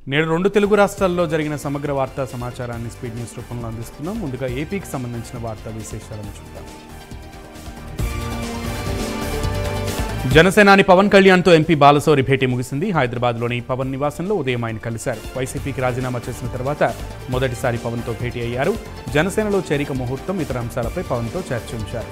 నేడు రెండు తెలుగు రాష్ట్రాల్లో జరిగిన సమగ్ర వార్తా సమాచారాన్ని స్పీడ్ న్యూస్ రూపంలో అందిస్తున్నాం ముందుగా ఏపీకి సంబంధించిన వార్తా విశేషాలను చూద్దాం జనసేనాని పవన్ కళ్యాణ్తో ఎంపీ బాలసౌరి భేటీ ముగిసింది హైదరాబాద్లోని పవన్ నివాసంలో ఉదయం ఆయన కలిశారు వైసీపీకి రాజీనామా చేసిన తర్వాత మొదటిసారి పవన్తో భేటీ అయ్యారు జనసేనలో చేరిక ముహూర్తం ఇతర అంశాలపై పవన్తో చర్చించారు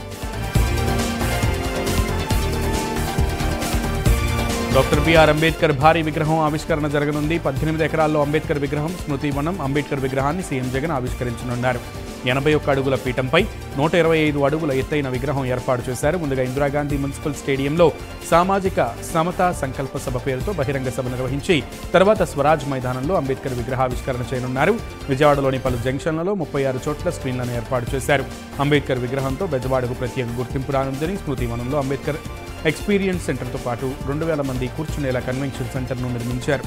డాక్టర్ బిఆర్ అంబేద్కర్ భారీ విగ్రహం ఆవిష్కరణ జరగనుంది పద్దెనిమిది ఎకరాల్లో అంబేద్కర్ విగ్రహం స్మృతివనం అంబేద్కర్ విగ్రహాన్ని సీఎం జగన్ ఆవిష్కరించనున్నారు ఎనభై ఒక్క అడుగుల పీఠంపై నూట ఇరవై ఐదు అడుగుల ఎత్తైన విగ్రహం ఏర్పాటు చేశారు ముందుగా ఇందిరాగాంధీ మున్సిపల్ స్టేడియంలో సామాజిక సమతా సంకల్ప సభ పేరుతో బహిరంగ సభ నిర్వహించి తర్వాత స్వరాజ్ మైదానంలో అంబేద్కర్ విగ్రహావిష్కరణ చేయనున్నారు విజయవాడలోని పలు జంక్షన్లలో ముప్పై ఆరు చోట్ల స్క్రీన్లను ఏర్పాటు చేశారు అంబేద్కర్ విగ్రహంతో బెజవాడకు ప్రత్యేక గుర్తింపు రానుందని స్మృతివనంలో అంబేద్కర్ ఎక్స్పీరియన్స్ సెంటర్తో పాటు రెండు వేల మంది కూర్చునేలా కన్వెన్షన్ సెంటర్ను నిర్మించారు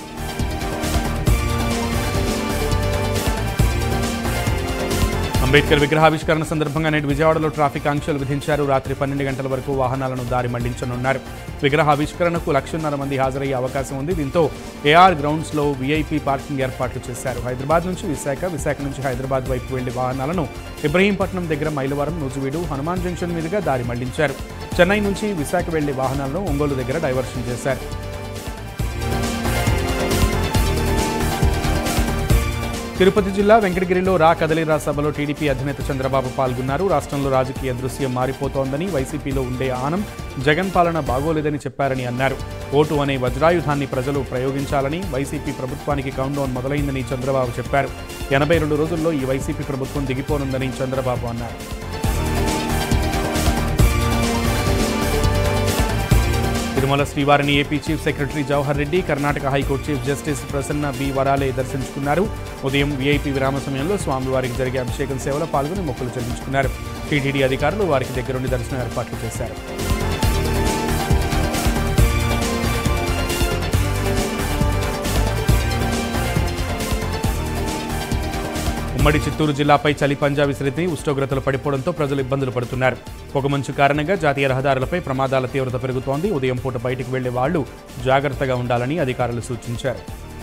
అంబేద్కర్ విగ్రహావిష్కరణ సందర్భంగా నేడు విజయవాడలో ట్రాఫిక్ ఆంక్షలు విధించారు రాత్రి పన్నెండు గంటల వరకు వాహనాలను దారి మళ్లించనున్నారు విగ్రహావిష్కరణకు లక్షన్నర మంది హాజరయ్యే అవకాశం ఉంది దీంతో ఏఆర్ గ్రౌండ్స్లో వీఐపీ పార్కింగ్ ఏర్పాట్లు చేశారు హైదరాబాద్ నుంచి విశాఖ విశాఖ నుంచి హైదరాబాద్ వైపు వెళ్లే వాహనాలను ఇబ్రహీంపట్నం దగ్గర మైలవరం నూజివీడు హనుమాన్ జంక్షన్ మీదుగా దారి మళ్లించారు చెన్నై నుంచి విశాఖ వెళ్లే వాహనాలను ఒంగోలు దగ్గర డైవర్షన్ చేశారు తిరుపతి జిల్లా వెంకటగిరిలో రా కదలిరా సభలో టీడీపీ అధినేత చంద్రబాబు పాల్గొన్నారు రాష్ట్రంలో రాజకీయ దృశ్యం మారిపోతోందని వైసీపీలో ఉండే ఆనం జగన్ పాలన బాగోలేదని చెప్పారని అన్నారు ఓటు అనే వజ్రాయుధాన్ని ప్రజలు ప్రయోగించాలని వైసీపీ ప్రభుత్వానికి కౌంట్డౌన్ మొదలైందని చంద్రబాబు చెప్పారు ఎనభై రెండు రోజుల్లో ఈ వైసీపీ ప్రభుత్వం దిగిపోనుందని చంద్రబాబు అన్నారు తిరుమల శ్రీవారిని AP chief secretary Jawahar Reddy Karnataka high court chief justice Prasanna B Varale దర్శించుకున్నారు ఉదయం వీఐపీ విరామ సమయంలో స్వామివారికి జరిగే అభిషేకం సేవలో పాల్గొని మొక్కులు చెల్లించుకున్నారు టీటీడీ అధికారులు వారికి దగ్గరుండి దర్శనం ఏర్పాట్లు చేశారు ఉమ్మడి చిత్తూరు జిల్లాపై చలి పంజా విసిరితే ఉష్ణోగ్రతలు పడిపోవడంతో ప్రజలు ఇబ్బందులు పడుతున్నారు పొగమంచు కారణంగా జాతీయ రహదారులపై ప్రమాదాల తీవ్రత పెరుగుతోంది ఉదయం పూట బయటికి వెళ్లే వాళ్లు జాగ్రత్తగా ఉండాలని అధికారులు సూచించారు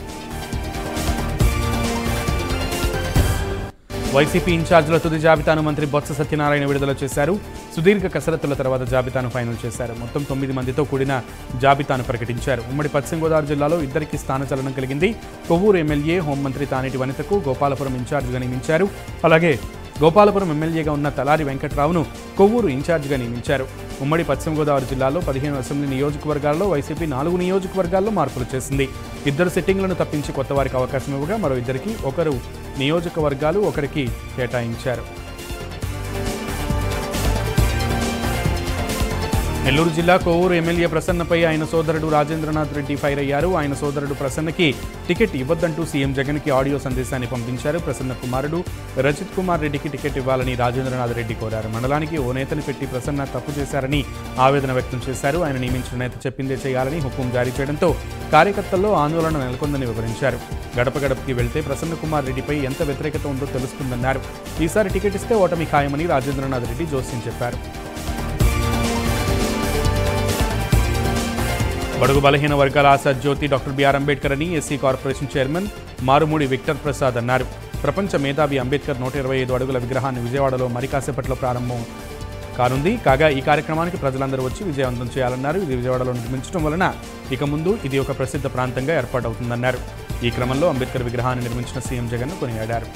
వైసీపీ ఇన్ఛార్జీల తుది జాబితాను మంత్రి బొత్స సత్యనారాయణ విడుదల చేశారు సుదీర్ఘ కసరత్తుల తర్వాత జాబితాను ఫైనల్ చేశారు మొత్తం తొమ్మిది మందితో కూడిన జాబితాను ప్రకటించారు ఉమ్మడి పశ్చిమ గోదావరి జిల్లాలో ఇద్దరికి స్థానచలనం కలిగింది కొవ్వూరు ఎమ్మెల్యే హోంమంత్రి తానేటి వనితకు గోపాలపురం ఇన్ఛార్జిగా నియమించారు అలాగే గోపాలపురం ఎమ్మెల్యేగా ఉన్న తలారి వెంకట్రావును కొవ్వూరు ఇన్ఛార్జిగా నియమించారు ఉమ్మడి పశ్చిమ గోదావరి జిల్లాలో పదిహేను అసెంబ్లీ నియోజకవర్గాల్లో వైసీపీ నాలుగు నియోజకవర్గాల్లో మార్పులు చేసింది ఇద్దరు సిట్టింగ్లను తప్పించి కొత్త వారికి అవకాశం ఇవ్వగా మరో ఇద్దరికి ఒకరు నియోజకవర్గాలు ఒకరికి కేటాయించారు నెల్లూరు జిల్లా కోవూరు ఎమ్మెల్యే ప్రసన్నపై ఆయన సోదరుడు రాజేంద్రనాథ్ రెడ్డి ఫైర్ అయ్యారు ఆయన సోదరుడు ప్రసన్నకి టికెట్ ఇవ్వద్దంటూ సీఎం జగన్కి ఆడియో సందేశాన్ని పంపించారు ప్రసన్న కుమారుడు రజిత్ కుమార్ రెడ్డికి టికెట్ ఇవ్వాలని రాజేంద్రనాథ్ రెడ్డి కోరారు మండలానికి ఓ నేతని పెట్టి ప్రసన్న తప్పు చేశారని ఆవేదన వ్యక్తం చేశారు ఆయన నియమించిన నేత చెప్పిందే చేయాలని హుకుం జారీ చేయడంతో కార్యకర్తల్లో ఆందోళన నెలకొందని వివరించారు గడప గడపకి వెళ్తే ప్రసన్న కుమార్ రెడ్డిపై ఎంత వ్యతిరేకత ఉందో తెలుస్తుందన్నారు ఈసారి టికెట్ ఇస్తే ఓటమి ఖాయమని రాజేంద్రనాథ్ రెడ్డి జోస్యం చెప్పారు బడుగు బలహీన వర్గాల ఆశా జ్యోతి డాక్టర్ బిఆర్ అంబేద్కర్ అని SC corporation chairman Marumudi Victor Prasad అన్నారు ప్రపంచ మేధావి అంబేద్కర్ నూట ఇరవై ఐదు అడుగుల విగ్రహాన్ని విజయవాడలో మరి కాసేపట్లో ప్రారంభం కానుంది కాగా ఈ కార్యక్రమానికి ప్రజలందరూ వచ్చి విజయవంతం చేయాలన్నారు ఇది విజయవాడలో నిర్మించడం వలన ఇక ముందు ఇది ఒక ప్రసిద్ధ ప్రాంతంగా ఏర్పాటవుతుందన్నారు ఈ క్రమంలో అంబేద్కర్ విగ్రహాన్ని నిర్మించిన సీఎం జగన్ కొనియాడారు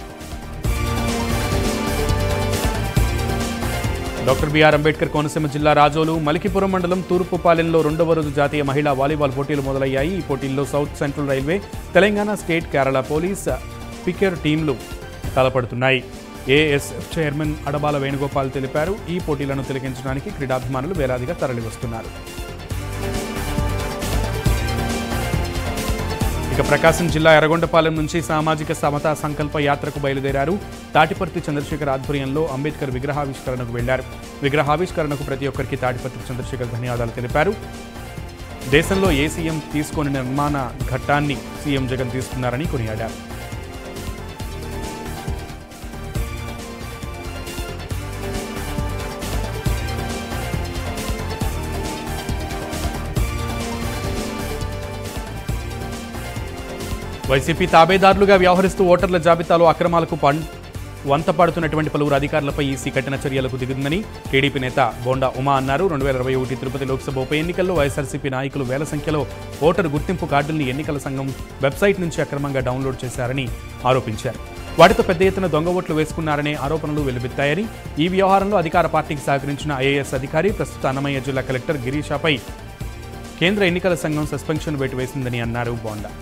డాక్టర్ బిఆర్ అంబేద్కర్ కోనసీమ జిల్లా రాజోలు మలికిపురం మండలం తూర్పుపాలెంలో రెండవ రోజు జాతీయ మహిళా వాలీబాల్ పోటీలు మొదలయ్యాయి ఈ పోటీల్లో south central railway Telangana state Kerala police పికెర్ టీంలు తలపడుతున్నాయి ఏఎస్ఎఫ్ చైర్మన్ అడబాల వేణుగోపాల్ తెలిపారు ఈ పోటీలను తిలకించడానికి క్రీడాభిమానులు వేలాదిగా తరలివస్తున్నారు ఇక ప్రకాశం జిల్లా ఎర్రగొండపాలెం నుంచి సామాజిక సమతా సంకల్ప యాత్రకు బయలుదేరారు తాటిపర్తి చంద్రశేఖర్ ఆధ్వర్యంలో అంబేద్కర్ విగ్రహావిష్కరణకు వెళ్లారు విగ్రహావిష్కరణకు ప్రతి ఒక్కరికి తాటిపర్తి చంద్రశేఖర్ ధన్యవాదాలు తెలిపారు దేశంలో ఏ సీఎం తీసుకొని నిర్మాణ ఘట్టాన్ని సీఎం జగన్ తీసుకున్నారని కొనియాడారు వైసీపీ తాబేదారులుగా వ్యవహరిస్తూ ఓటర్ల జాబితాలో అక్రమాలకు పం వంత పడుతున్నటువంటి పలువురు అధికారులపై ఈసీ కఠిన చర్యలకు దిగుతుందని టీడీపీ నేత బోండా ఉమా అన్నారు రెండు వేల ఇరవై ఒకటి తిరుపతి లోక్సభ ఉప ఎన్నికల్లో వైఎస్ఆర్సీపీ నాయకులు వేల సంఖ్యలో ఓటరు గుర్తింపు కార్డుల్ని ఎన్నికల సంఘం వెబ్సైట్ నుంచి అక్రమంగా డౌన్లోడ్ చేశారని ఆరోపించారు వాటితో పెద్ద ఎత్తున దొంగ ఓట్లు వేసుకున్నారనే ఆరోపణలు వెలువెత్తాయని ఈ వ్యవహారంలో అధికార పార్టీకి సహకరించిన ఐఏఎస్ అధికారి ప్రస్తుత అన్నమయ్య జిల్లా కలెక్టర్ గిరీషాపై కేంద్ర ఎన్నికల సంఘం సస్పెన్షన్ వేటు వేసిందని అన్నారు బోండా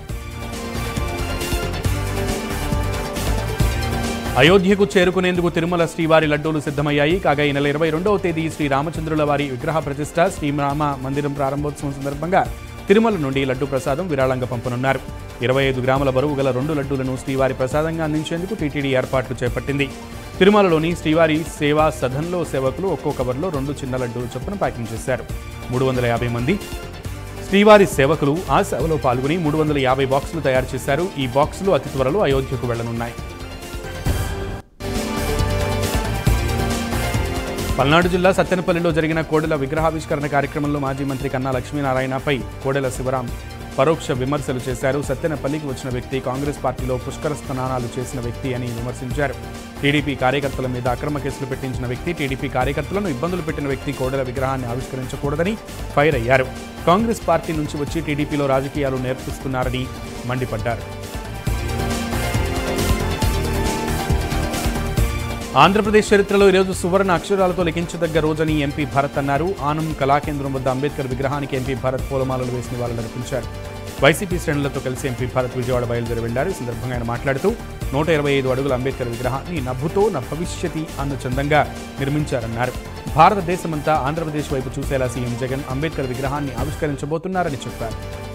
అయోధ్యకు చేరుకునేందుకు తిరుమల శ్రీవారి లడ్డూలు సిద్ధమయ్యాయి కాగా ఈ నెల ఇరవై రెండవ తేదీ శ్రీ రామచంద్రుల వారి విగ్రహ ప్రతిష్ట శ్రీరామ మందిరం ప్రారంభోత్సవం సందర్భంగా తిరుమల నుండి లడ్డు ప్రసాదం విరాళంగా పంపనున్నారు ఇరవై ఐదు గ్రాముల బరువు గల రెండు లడ్డూలను శ్రీవారి ప్రసాదంగా అందించేందుకు టీటీడీ ఏర్పాట్లు చేపట్టింది తిరుమలలోని శ్రీవారి సేవా సదన్లో సేవకులు ఒక్కో కవర్లో రెండు చిన్న లడ్డూలు చొప్పున ప్యాకింగ్ చేశారు మూడు వందల యాభై మంది శ్రీవారి సేవకులు ఆ సేవలో పాల్గొని మూడు వందల యాభై బాక్సులు తయారు చేశారు ఈ బాక్సులు అతి త్వరలో అయోధ్యకు వెళ్లనున్నాయి పల్నాడు జిల్లా సత్తెనపల్లిలో జరిగిన కోడెల విగ్రహావిష్కరణ కార్యక్రమంలో మాజీ మంత్రి కన్నా లక్ష్మీనారాయణపై కోడెల శివరాం పరోక్ష విమర్శలు చేశారు సత్తెనపల్లికి వచ్చిన వ్యక్తి కాంగ్రెస్ పార్టీలో పుష్కర స్నానాలు చేసిన వ్యక్తి అని విమర్శించారు టీడీపీ కార్యకర్తల మీద అక్రమ కేసులు పెట్టించిన వ్యక్తి టీడీపీ కార్యకర్తలను ఇబ్బందులు పెట్టిన వ్యక్తి కోడెల విగ్రహాన్ని ఆవిష్కరించకూడదని ఫైర్ అయ్యారు కాంగ్రెస్ పార్టీ నుంచి వచ్చి టీడీపీలో రాజకీయాలు నేర్పిస్తున్నారని మండిపడ్డారు ఆంధ్రప్రదేశ్ చరిత్రలో ఈరోజు సువర్ణ అక్షరాలతో లిఖించదగ్గ రోజని ఎంపీ భరత్ అన్నారు ఆనం కళాకేంద్రం వద్ద అంబేద్కర్ విగ్రహానికి ఎంపీ భరత్ పూలమాలలు వేసిన వాళ్ళు నడిపించారు వైసీపీ శ్రేణులతో కలిసి ఎంపీ భరత్ విజయవాడ బయలుదేరి వెళ్లారు ఈ సందర్భంగా ఆయన మాట్లాడుతూ నూట ఇరవై ఐదు అడుగుల అంబేద్కర్ విగ్రహాన్ని నవ్వుతో నా భవిష్యతి అన్న చందంగా నిర్మించారన్నారు భారతదేశమంతా ఆంధ్రప్రదేశ్ వైపు చూసేలా సీఎం జగన్ అంబేద్కర్ విగ్రహాన్ని ఆవిష్కరించబోతున్నారని చెప్పారు